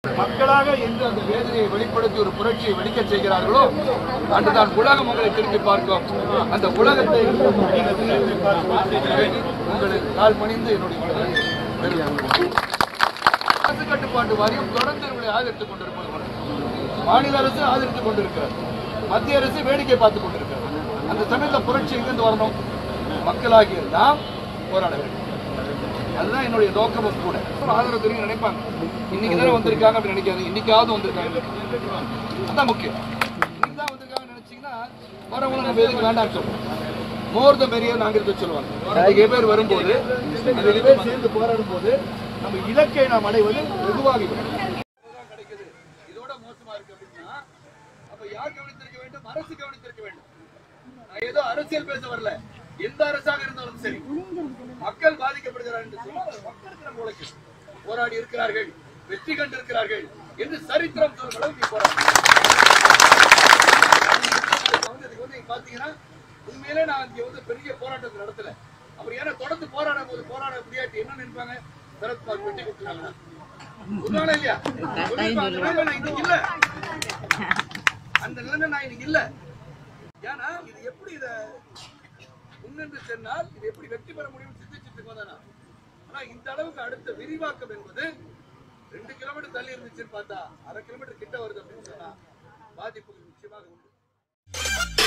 மக்களாக என்று அந்த வேதனையை வெளிப்படுத்தி ஒரு புரட்சியை வெடிக்கச் செய்கிறார்களோ அன்றுதான் உலகம் உங்களை திரும்பி பார்க்கும் அந்த உலகத்தை நீங்கள் திரும்பி பார்க்க உங்களுக்கு கால் பணிந்து என்னுடைய மனதை தெரிவித்துக் அரசு கட்டுப்பாட்டு வாரியம் தொடர்ந்து இவர்களை ஆதரித்துக் கொண்டிருப்பது போல. மாநில அரசு ஆதரித்துக் கொண்டிருக்கிறது மத்திய அரசு வேடிக்கை பார்த்துக் கொண்டிருக்கிறது அந்த சமயத்தில் புரட்சி எங்கிருந்து வரணும் மக்களாகிய நாம் போராட வேண்டும் அதுதான் என்னுடைய நோக்கமும் கூட ஆதரவு தெரியும் நினைப்பாங்க இன்னைக்கு தானே வந்திருக்காங்க அப்படி நினைக்காது இன்னைக்காவது வந்திருக்காங்க அதான் முக்கியம் இன்னைக்கு தான் வந்திருக்காங்க நினைச்சீங்கன்னா வரவங்களை நம்ம எதுக்கு வேண்டாம்னு சொல்லுவோம் மோர் த பெரிய நாங்க இருக்க சொல்லுவாங்க அதிக பேர் வரும்போது அதிக பேர் சேர்ந்து போராடும் போது நம்ம இலக்கை நாம் அடைவது வெகுவாகி கிடைக்குது இதோட மோசமா இருக்கு அப்படின்னா அப்ப யார் கவனித்திருக்க வேண்டும் அரசு கவனித்திருக்க வேண்டும் நான் ஏதோ அரசியல் பேச வரல எந்த அரசாக இருந்தாலும் சரி மக்கள் பாதிக்கப்படுகிறார் என்று சொன்னால் அது மக்களுக்கு நம்ம உழைக்கணும் போராடி இருக்கிறார்கள் வெற்றி கண்டிருக்கிறார்கள் என்று சரித்திரம் சொல்லும் அளவுக்கு போராடி வந்து இதுக்கு வந்து நீங்க பாத்தீங்கன்னா உண்மையிலே நான் இங்க வந்து பெரிய போராட்டத்தை நடத்தல அப்புறம் ஏன்னா தொடர்ந்து போராடும் போது போராட முடியாட்டி என்ன நினைப்பாங்க சரத்பால் வெட்டி கொடுத்துருக்காங்க உண்மையானே இல்லையா சொல்லிருப்பாங்க. அந்த நிலைமை நான் இன்னைக்கு இல்ல அந்த நிலைமை நான் இன்னைக்கு இல்ல ஏன்னா இது எப்படி இத முன்னென்று சென்றால் இது எப்படி வெற்றி பெற முடியும் சிந்திச்சுட்டு வந்தானா ஆனா இந்த அளவுக்கு அடுத்த விரிவாக்கம் என்பது ரெண்டு கிலோமீட்டர் தள்ளி இருந்துச்சுன்னு பார்த்தா அரை கிலோமீட்டர் கிட்ட வருது அப்படின்னு சொன்னா பாதிப்புகள் நிச்சயமாக உண்டு